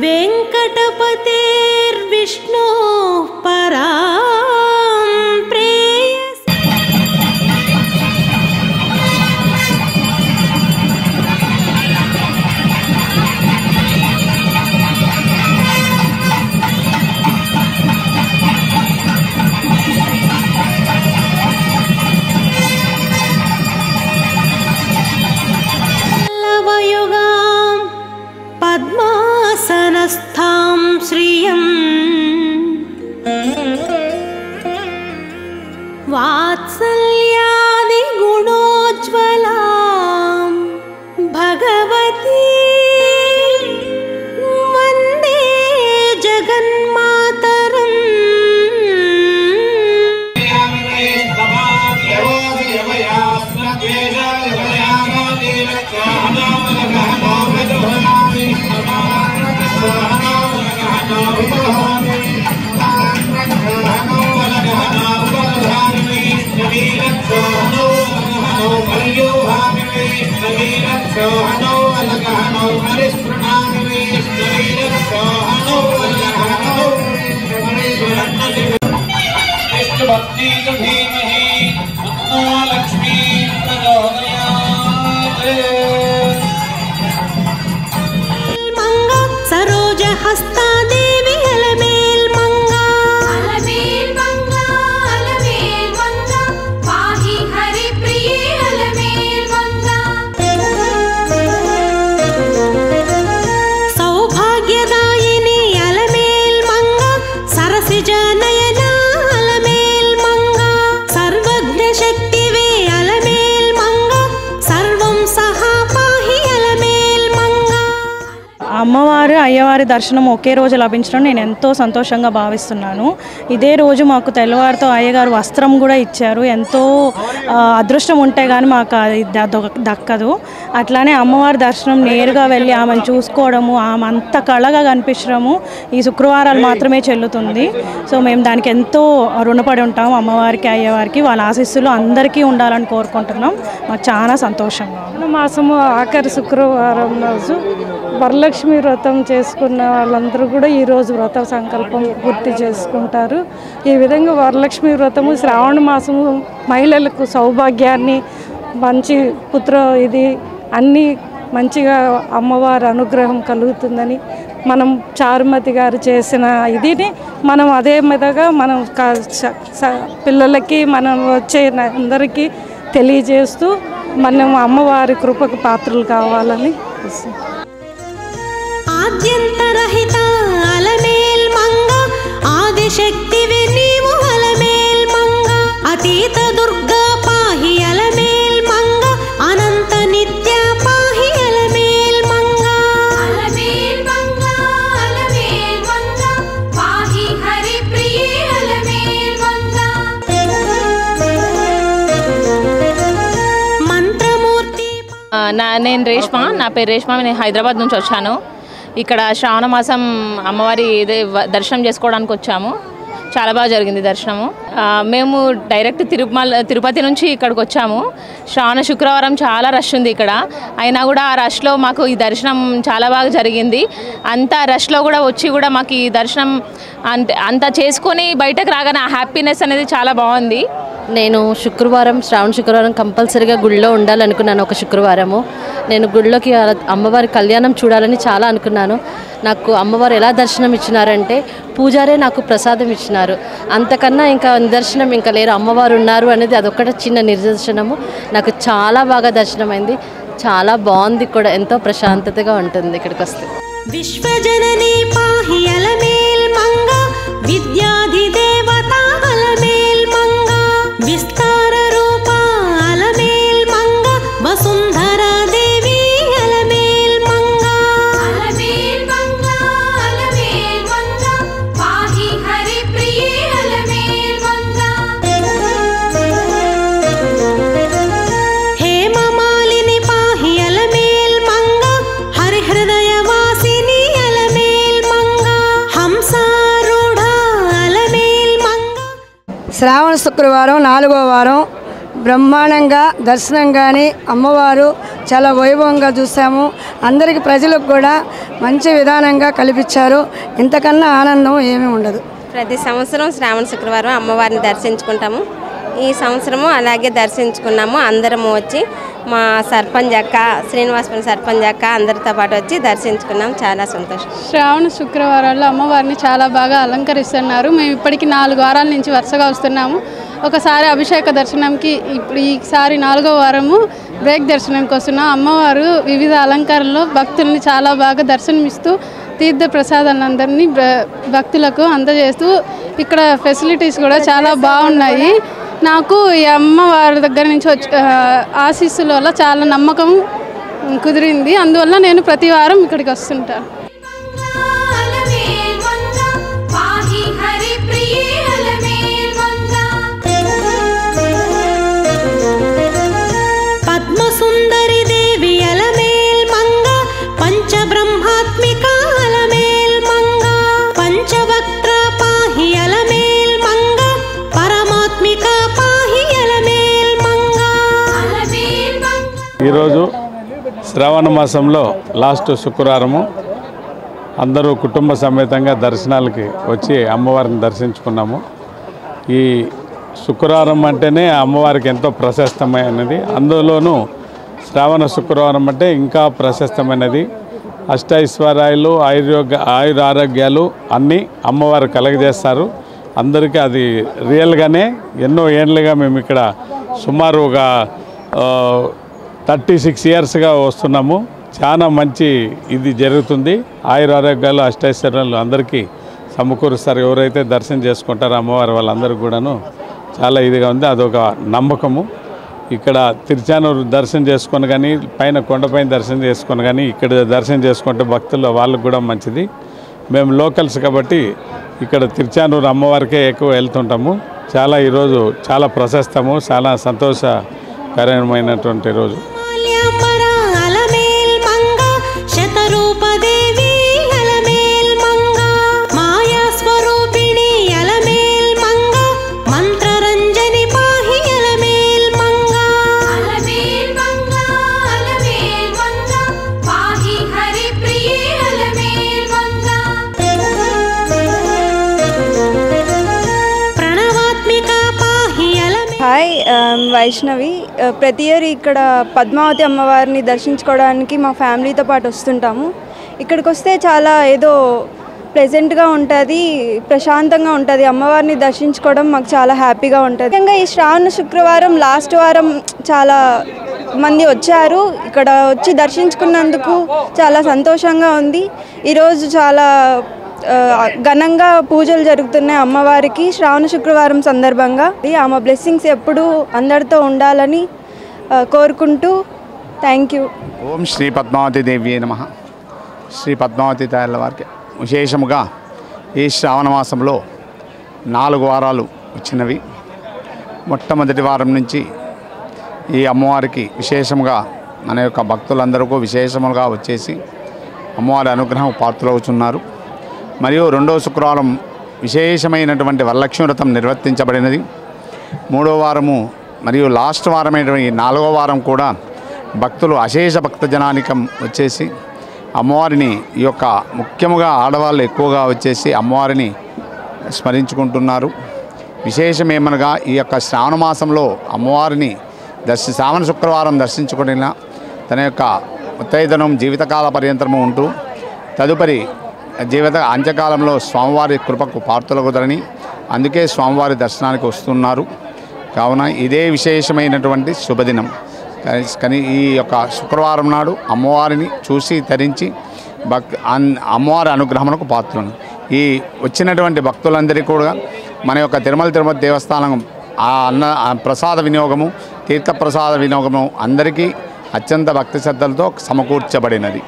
वेङ्कटपतेर्विष्णोः परां प्रेयसी पल्लवयुगां पद्मासनस्थां श्रियम् वात्सल्यादिगुणोज्ज्वलां भगवती वन्दे जगन्मातरम् भक्ति धीमहि तन्नो लक्ष्मी प्रचोदयात् మంగ సరోజ హస్తాదేవి అలమేల్ మంగ అలమేల్ మంగ అలమేల్ మంగ పాహి హరి ప్రియే అలమేల్ మంగ సౌభాగ్యదాయిని అలమేల్ మంగ సరసిజ నయన అలమేల్ మంగ సర్వజ్ఞ శక్తివే అలమేల్ మంగ సర్వం సహా పాహి అలమేల్ మంగ అమ్మవారు అయ్యవారి దర్శనం ఒకే రోజు లభించడం నేను ఎంతో సంతోషంగా భావిస్తున్నాను ఇదే రోజు మాకు తెల్లవారితో అయ్యగారు వస్త్రం కూడా ఇచ్చారు ఎంతో ఆ, అదృష్టం ఉంటే కానీ మాకు అది ద- దొ- దక్కదు అట్లానే అమ్మవారి దర్శనం నేరుగా వెళ్ళి ఆమెను చూసుకోవడము ఆమె అంత కళగా కనిపించడము ఈ శుక్రవారాలు మాత్రమే చెల్లుతుంది సో మేము దానికి ఎంతో రుణపడి ఉంటాము అమ్మవారికి అయ్యవారికి వాళ్ళ ఆశీస్సులు అందరికీ ఉండాలని కోరుకుంటున్నాం మాకు చాలా సంతోషంగా ఉంది. మాసము ఆఖరి శుక్రవారం రోజు వరలక్ష్మి వ్రతం చేసుకున్న వాళ్ళందరూ కూడా ఈరోజు వ్రత సంకల్పం పూర్తి చేసుకుంటారు ఈ విధంగా వరలక్ష్మి వ్రతము శ్రావణ మాసము మహిళలకు సౌభాగ్యాన్ని మంచి పుత్ర ఇది అన్నీ మంచిగా అమ్మవారి అనుగ్రహం కలుగుతుందని మనం చారుమతి గారు చేసిన ఇదిని మనం అదే విధంగా మనం క- స- స- పిల్లలకి మనం వచ్చే అందరికీ తెలియజేస్తూ మనం అమ్మవారి కృపకు పాత్రలు కావాలని ఆద్యంతరహిత అలమేల్ మంగ ఆదిశక్తివి నీవు అలమేల్ మంగ అతీత దుర్గా పాహి అలమేల్ మంగ అనంత నిత్య పాహి అలమేల్ మంగ అలమేల్ మంగ అలమేల్ మంగ పాహి హరి ప్రియే అలమేల్ మంగ మంత్రమూర్తి ఆ, నా నేను రేష్మ నా పేరు రేష్మ నేను హైదరాబాద్ నుంచి వచ్చాను ఇక్కడ శ్రావణ మాసం అమ్మవారి ఇదే వ- దర్శనం చేసుకోవడానికి వచ్చాము చాలా బాగా జరిగింది దర్శనము ఆ, మేము డైరెక్ట్ తిరుమల తిరుపతి నుంచి ఇక్కడికి వచ్చాము శ్రావణ శుక్రవారం చాలా రష్ ఉంది ఇక్కడ అయినా కూడా ఆ రష్లో మాకు ఈ దర్శనం చాలా బాగా జరిగింది అంత రష్లో కూడా వచ్చి కూడా మాకు ఈ దర్శనం అంత అంత చేసుకొని బయటకు రాగానే ఆ హ్యాపీనెస్ అనేది చాలా బాగుంది నేను శుక్రవారం శ్రావణ శుక్రవారం కంపల్సరీగా గుడిలో ఉండాలనుకున్నాను ఒక శుక్రవారము నేను గుడిలోకి ఆ అమ్మవారి కళ్యాణం చూడాలని చాలా అనుకున్నాను నాకు అమ్మవారు ఎలా దర్శనం ఇచ్చినారంటే పూజారే నాకు ప్రసాదం ఇచ్చినారు అంతకన్నా ఇంకా నిదర్శనం ఇంకా లేరు అమ్మవారు ఉన్నారు అనేది అదొక్కటే చిన్న నిదర్శనము నాకు చాలా బాగా దర్శనమైంది చాలా బాగుంది కూడా ఎంతో ప్రశాంతతగా ఉంటుంది ఇక్కడికి వస్తే విశ్వజననీ పాహి అలమేల్ మంగ విద్యాధిదేవత అలమేల్ మంగ విస్తార రూప అలమేల్ మంగ వసుంధరా దేవి అలమేల్ మంగ అలమేల్ మంగ అలమేల్ మంగ పాహి హరి ప్రియే అలమేల్ మంగ హేమమాలిని పాహి అలమేల్ మంగ హరిహృదయ వాసిని అలమేల్ మంగ హంసారూఢ అలమేల్ మంగ శ్రావణ శుక్రవారం నాలుగో వారం బ్రహ్మాండంగా దర్శనం కానీ అమ్మవారు చాలా వైభవంగా చూసాము అందరికి ప్రజలకు కూడా మంచి విధానంగా కల్పించారు ఇంతకన్నా ఆనందం ఏమీ ఉండదు ప్రతి సంవత్సరం శ్రావణ శుక్రవారం అమ్మవారిని దర్శించుకుంటాము ఈ సంవత్సరము అలాగే దర్శించుకున్నాము అందరము వచ్చి మా సర్పంచ్ అక్క శ్రీనివాసపురం సర్పంచ్ అక్క అందరితో పాటు వచ్చి దర్శించుకున్నాం చాలా సంతోషం శ్రావణ శుక్రవారాల్లో అమ్మవారిని చాలా బాగా అలంకరిస్తున్నారు మేము ఇప్పటికి నాలుగు వారాల నుంచి వరుసగా వస్తున్నాము ఒకసారి అభిషేక దర్శనంకి ఇప్పుడు ఈసారి నాలుగో వారము బ్రేక్ దర్శనంకి వస్తున్నాం అమ్మవారు వివిధ అలంకారంలో భక్తుల్ని చాలా బాగా దర్శనమిస్తూ తీర్థ ప్రసాదాలందరినీ భ- భక్తులకు అందజేస్తూ ఇక్కడ ఫెసిలిటీస్ కూడా చాలా బాగున్నాయి నాకు ఈ అమ్మవారి దగ్గర నుంచి వచ్చి ఆ, ఆశీస్సుల వల్ల చాలా నమ్మకం కుదిరింది అందువల్ల నేను ప్రతి వారం ఇక్కడికి వస్తుంటాను అలమేల్ మంగ పాహి హరి ప్రియే అలమేల్ మంగ పద్మసుందరి దేవి అలమేల్ మంగ పంచబ్రహ్మాత్మిక అలమేల్ మంగ పంచవక్త్ర పాహి అలమేల్ మంగ పరమాత్మిక పాహి అలమేల్ మంగ అలమేల్ మంగ ఈరోజు శ్రావణ మాసంలో లాస్ట్ శుక్రవారము అందరూ కుటుంబ సమేతంగా దర్శనాలకి వచ్చి అమ్మవారిని దర్శించుకున్నాము ఈ శుక్రవారం అంటేనే అమ్మవారికి ఎంతో ప్రశస్తమైనది అందులోనూ శ్రావణ శుక్రవారం అంటే ఇంకా ప్రశస్తమైనది అష్టైశ్వర్యాలు ఆయుర్యోగ ఆయుర ఆరోగ్యాలు అన్నీ అమ్మవారు కలగజేస్తారు అందరికీ అది రియల్గానే ఎన్నో ఏళ్ళుగా మేము ఇక్కడ సుమారు ఒక థర్టీ సిక్స్ ఇయర్స్గా వస్తున్నాము చాలా మంచి ఇది జరుగుతుంది ఆయుర ఆరోగ్యాలు అష్టైశ్వర్యాలు అందరికీ సమకూరుస్తారు ఎవరైతే దర్శనం చేసుకుంటారో అమ్మవారి వాళ్ళందరికీ కూడాను చాలా ఇదిగా ఉంది అదొక నమ్మకము ఇక్కడ తిరుచానూరు దర్శనం చేసుకొని కానీ పైన కొండపైన దర్శనం చేసుకొని కానీ ఇక్కడ దర్శనం చేసుకుంటే భక్తులు వాళ్ళకు కూడా మంచిది మేము లోకల్స్ కాబట్టి ఇక్కడ తిరుచానూరు అమ్మవారికే ఎక్కువ వెళ్తుంటాము చాలా ఈరోజు చాలా ప్రశస్తము చాలా సంతోషకరమైనటువంటి రోజు మాల్యాంబర అలమేల్ మంగ శతరూపదేవి అలమేల్ మంగ మాయా స్వరూపిణి అలమేల్ మంగ మంత్రరంజని పాహి అలమేల్ మంగ అలమేల్ మంగ అలమేల్ మంగ పాహి హరి ప్రియే అలమేల్ మంగ ప్రణవాత్మిక పాహి అలమేల్ హాయ్ ఐమ్ వైష్ణవి ఆ, ప్రతి ఇయర్ ఇక్కడ పద్మావతి అమ్మవారిని దర్శించుకోవడానికి మా ఫ్యామిలీతో పాటు వస్తుంటాము ఇక్కడికి వస్తే చాలా ఏదో ప్లెజెంట్గా ఉంటుంది ప్రశాంతంగా ఉంటుంది అమ్మవారిని దర్శించుకోవడం మాకు చాలా హ్యాపీగా ఉంటుంది ముఖ్యంగా ఈ శ్రావణ శుక్రవారం లాస్ట్ వారం చాలా మంది వచ్చారు ఇక్కడ వచ్చి దర్శించుకున్నందుకు చాలా సంతోషంగా ఉంది ఈరోజు చాలా ఆ, ఘనంగా పూజలు జరుగుతున్నాయి అమ్మవారికి శ్రావణ శుక్రవారం సందర్భంగా ఈ ఆమె బ్లెస్సింగ్స్ ఎప్పుడూ అందరితో ఉండాలని ఆ, కోరుకుంటూ థ్యాంక్ యూ ఓం శ్రీ పద్మావతి దేవి నమ శ్రీ పద్మావతి తయారుల వారికి విశేషముగా ఈ శ్రావణ మాసంలో నాలుగు వారాలు వచ్చినవి మొట్టమొదటి వారం నుంచి ఈ అమ్మవారికి విశేషముగా మన యొక్క భక్తులందరికీ విశేషముగా వచ్చేసి అమ్మవారి అనుగ్రహం పాత్రలవుతున్నారు మరియు రెండవ శుక్రవారం విశేషమైనటువంటి వరలక్ష్మి వ్రతం నిర్వర్తించబడినది మూడో వారము మరియు లాస్ట్ వారమైనటువంటి ఈ నాలుగో వారం కూడా భక్తులు అశేష భక్త జనానికం వచ్చేసి అమ్మవారిని ఈ యొక్క ముఖ్యముగా ఆడవాళ్ళు ఎక్కువగా వచ్చేసి అమ్మవారిని స్మరించుకుంటున్నారు విశేషమేమనగా ఈ యొక్క శ్రావణ మాసంలో అమ్మవారిని దర్శి శ్రావణ శుక్రవారం దర్శించుకున్న తన యొక్క ముత్తైదనం జీవితకాల పర్యంతరము ఉంటూ తదుపరి జీవిత అంత్యకాలంలో స్వామివారి కృపకు పాత్రలగుదరని అందుకే స్వామివారి దర్శనానికి వస్తున్నారు కావున ఇదే విశేషమైనటువంటి శుభదినం కానీ- కానీ ఈ యొక్క శుక్రవారం నాడు అమ్మవారిని చూసి తరించి భక్ అన్- అమ్మవారి అనుగ్రహమునకు పాత్రను ఈ వచ్చినటువంటి భక్తులందరికీ కూడా మన యొక్క తిరుమల తిరుపతి దేవస్థానం ఆ అన్న ఆ ప్రసాద వినియోగము తీర్థప్రసాద వినియోగము అందరికీ అత్యంత భక్తి శ్రద్ధలతో సమకూర్చబడినది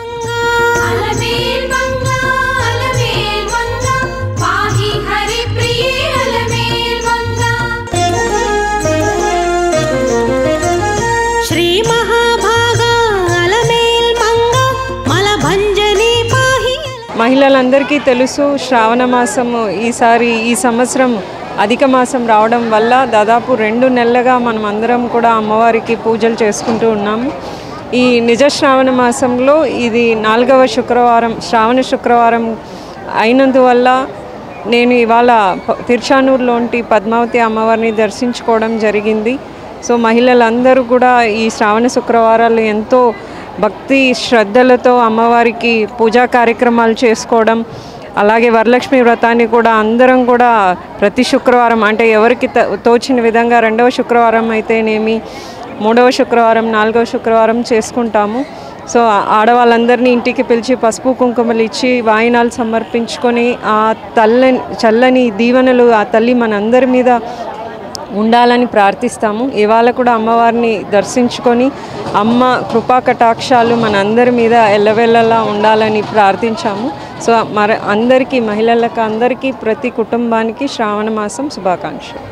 అలమేల్ మంగ అలమేల్ మంగ పాహి హరి ప్రియే అలమేల్ మంగ శ్రీ మహాభాగా అలమేల్ మంగ మలభంజని పాహి మహిళలందరికీ తెలుసు శ్రావణ మాసము ఈసారి ఈ సంవత్సరం అధిక మాసం రావడం వల్ల దాదాపు రెండు నెలలుగా మనం అందరం కూడా అమ్మవారికి పూజలు చేసుకుంటూ ఉన్నాము ఈ నిజ శ్రావణ మాసంలో ఇది నాలుగవ శుక్రవారం శ్రావణ శుక్రవారం అయినందువల్ల నేను ఇవాళ ప- తిరుచానూరులోంటి పద్మావతి అమ్మవారిని దర్శించుకోవడం జరిగింది సో మహిళలందరూ కూడా ఈ శ్రావణ శుక్రవారాలు ఎంతో భక్తి శ్రద్ధలతో అమ్మవారికి పూజా కార్యక్రమాలు చేసుకోవడం అలాగే వరలక్ష్మి వ్రతాన్ని కూడా అందరం కూడా ప్రతి శుక్రవారం అంటే ఎవరికి త- తోచిన విధంగా రెండవ శుక్రవారం అయితేనేమి మూడవ శుక్రవారం నాలుగవ శుక్రవారం చేసుకుంటాము సో ఆ- ఆడవాళ్ళందరినీ ఇంటికి పిలిచి పసుపు కుంకుమలు ఇచ్చి వాయినాలు సమర్పించుకొని ఆ తల్లని చల్లని దీవెనలు ఆ తల్లి మనందరి మీద ఉండాలని ప్రార్థిస్తాము ఇవాళ కూడా అమ్మవారిని దర్శించుకొని అమ్మ కృపా కటాక్షాలు మనందరి మీద ఎల్లవెల్లలా ఉండాలని ప్రార్థించాము సో మరి అందరికీ మహిళలకు అందరికీ ప్రతి కుటుంబానికి శ్రావణ మాసం శుభాకాంక్షలు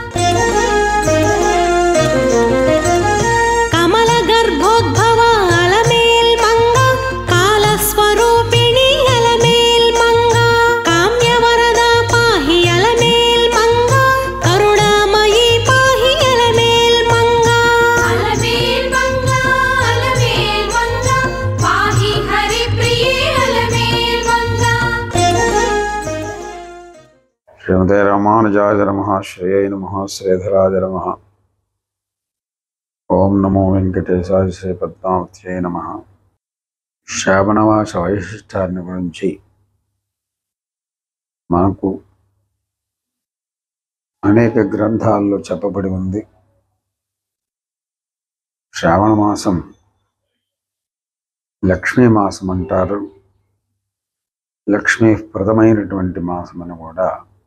కమల గర్భోద్భవ అలమేల్ మంగ కాలస్వరూపిణి అలమేల్ మంగ కామ్యవరద పాహి అలమేల్ మంగ కరుణామయీ పాహి అలమేల్ మంగ అలమేల్ మంగ అలమేల్ మంగ పాహి హరి ప్రియే అలమేల్ మంగ శ్రీమతే రామానుజాయ నమ శ్రేయ నమ శ్రీధరాజ నమ ఓం నమో వెంకటేశాయ శ్రీ పద్మావత్యై నమ శ్రావణవాస వైశిష్టాన్ని గురించి మనకు అనేక గ్రంథాల్లో చెప్పబడి ఉంది శ్రావణ మాసం లక్ష్మీ మాసం అంటారు లక్ష్మీప్రదమైనటువంటి మాసం అని కూడా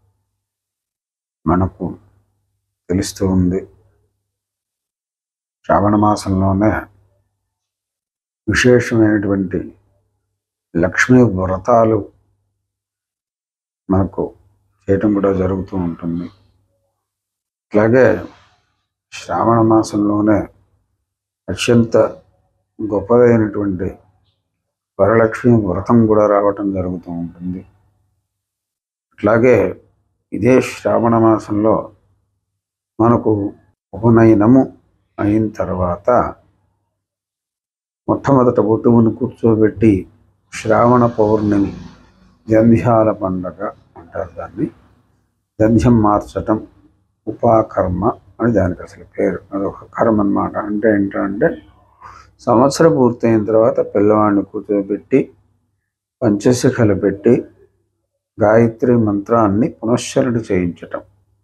మనకు తెలుస్తూ ఉంది శ్రావణ మాసంలోనే విశేషమైనటువంటి లక్ష్మీ వ్రతాలు మనకు చేయటం కూడా జరుగుతూ ఉంటుంది అలాగే శ్రావణ మాసంలోనే అత్యంత గొప్పదైనటువంటి వరలక్ష్మి వ్రతం కూడా రావటం జరుగుతూ ఉంటుంది అట్లాగే ఇదే శ్రావణ మాసంలో మనకు ఉపనయనము అయిన తర్వాత మొట్టమొదట బొట్టుమును కూర్చోబెట్టి శ్రావణ పౌర్ణమి జంధ్యాల పండగ అంటారు దాన్ని జంధ్యం మార్చటం ఉపాకర్మ అని దానికి అసలు పేరు అదొక కర్మ అన్నమాట అంటే ఏంటంటే సంవత్సరం పూర్తయిన తర్వాత పిల్లవాడిని కూర్చోబెట్టి పంచశిఖలు పెట్టి గాయత్రి మంత్రాన్ని పునశ్చరణ చేయించటం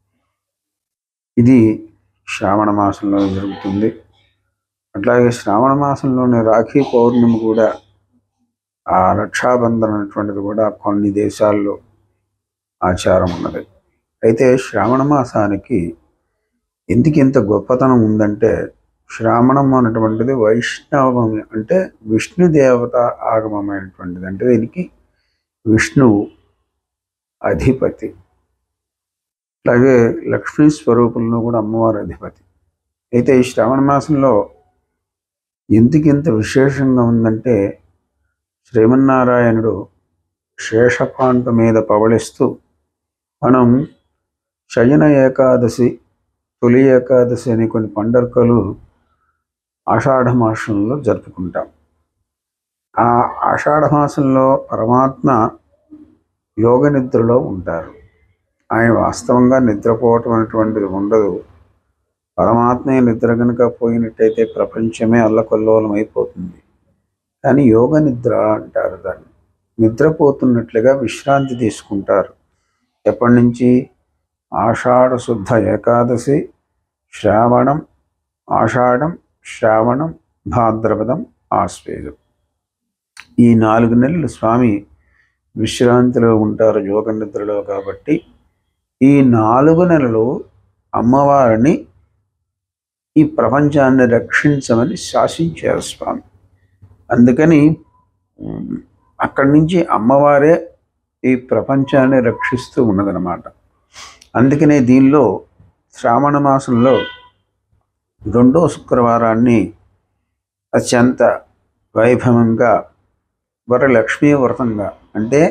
ఇది శ్రావణ మాసంలో జరుగుతుంది అట్లాగే శ్రావణ మాసంలోని రాఖీ పౌర్ణమి కూడా ఆ రక్షాబంధన్ అనేటువంటిది కూడా కొన్ని దేశాల్లో ఆచారం ఉన్నది అయితే శ్రావణ మాసానికి ఎందుకు ఇంత గొప్పతనం ఉందంటే శ్రావణం అనేటువంటిది వైష్ణవం అంటే విష్ణు దేవత ఆగమమైనటువంటిది అంటే దీనికి విష్ణువు అధిపతి అలాగే లక్ష్మీ స్వరూపంలో కూడా అమ్మవారి అధిపతి అయితే ఈ శ్రావణ మాసంలో ఎందుకు ఇంత విశేషంగా ఉందంటే శ్రీమన్నారాయణుడు శేషపాంత మీద పవళిస్తూ మనం శయన ఏకాదశి తొలి ఏకాదశి అనే కొన్ని పండర్కలు ఆషాఢ మాసంలో జరుపుకుంటాం ఆ ఆషాఢ మాసంలో పరమాత్మ యోగ నిద్రలో ఉంటారు ఆయన వాస్తవంగా నిద్రపోవటం అనేటువంటిది ఉండదు పరమాత్మే నిద్ర కనుక పోయినట్టయితే ప్రపంచమే అల్లకొల్లోలం అయిపోతుంది కానీ యోగ నిద్ర అంటారు దాన్ని నిద్రపోతున్నట్లుగా విశ్రాంతి తీసుకుంటారు ఎప్పటి నుంచి ఆషాఢ శుద్ధ ఏకాదశి శ్రావణం ఆషాఢం శ్రావణం భాద్రపదం ఆశ్వేజం ఈ నాలుగు నెలలు స్వామి విశ్రాంతిలో ఉంటారు యోగ నిద్రలో కాబట్టి ఈ నాలుగు నెలలు అమ్మవారిని ఈ ప్రపంచాన్ని రక్షించమని శాసించారు స్వామి అందుకని ఉమ్, అక్కడి నుంచి అమ్మవారే ఈ ప్రపంచాన్ని రక్షిస్తూ ఉన్నదన్నమాట అందుకనే దీనిలో శ్రావణ మాసంలో రెండో శుక్రవారాన్ని అత్యంత వైభవంగా వరలక్ష్మీ వ్రతంగా అంటే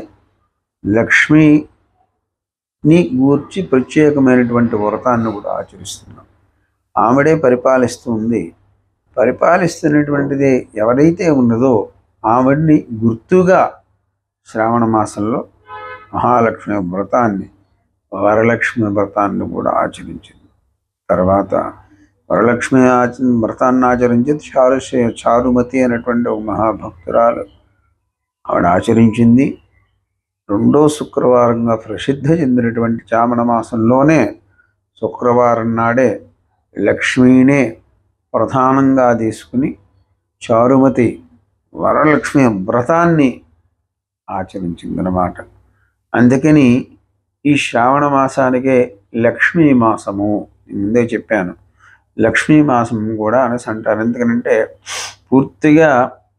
లక్ష్మిని గూర్చి ప్రత్యేకమైనటువంటి వ్రతాన్ని కూడా ఆచరిస్తున్నాం ఆవిడే పరిపాలిస్తుంది పరిపాలిస్తున్నటువంటిది ఎవరైతే ఉన్నదో ఆవిడ్ని గుర్తుగా శ్రావణ మాసంలో మహాలక్ష్మి వ్రతాన్ని వరలక్ష్మి వ్రతాన్ని కూడా ఆచరించింది తర్వాత వరలక్ష్మి ఆచ వ్రతాన్ని ఆచరించి చారు చారుమతి అనేటువంటి ఒక మహాభక్తురాలు ఆవిడ ఆచరించింది రెండో శుక్రవారంగా ప్రసిద్ధి చెందినటువంటి చామన మాసంలోనే శుక్రవారం నాడే లక్ష్మీనే ప్రధానంగా తీసుకుని చారుమతి వరలక్ష్మి వ్రతాన్ని ఆచరించిందనమాట అందుకని ఈ శ్రావణ మాసానికే లక్ష్మీ మాసము ముందే చెప్పాను లక్ష్మీ మాసం కూడా అనేసి అంటారు ఎందుకనంటే పూర్తిగా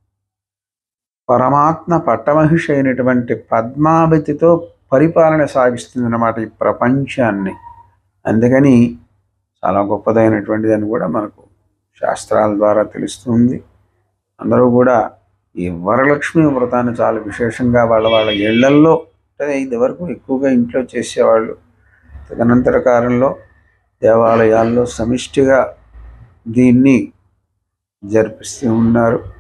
పరమాత్మ పట్టమహిషి అయినటువంటి పద్మావతితో పరిపాలన సాగిస్తుంది అన్నమాట ఈ ప్రపంచాన్ని అందుకని చాలా గొప్పదైనటువంటిది అని కూడా మనకు శాస్త్రాల ద్వారా తెలుస్తుంది అందరూ కూడా ఈ వరలక్ష్మి వ్రతాన్ని చాలా విశేషంగా వాళ్ళ వాళ్ళ ఇళ్లల్లో అంటే ఇదివరకు ఎక్కువగా ఇంట్లో చేసేవాళ్ళు తదనంతర కాలంలో దేవాలయాల్లో సమిష్టిగా దీన్ని జరిపిస్తూ ఉన్నారు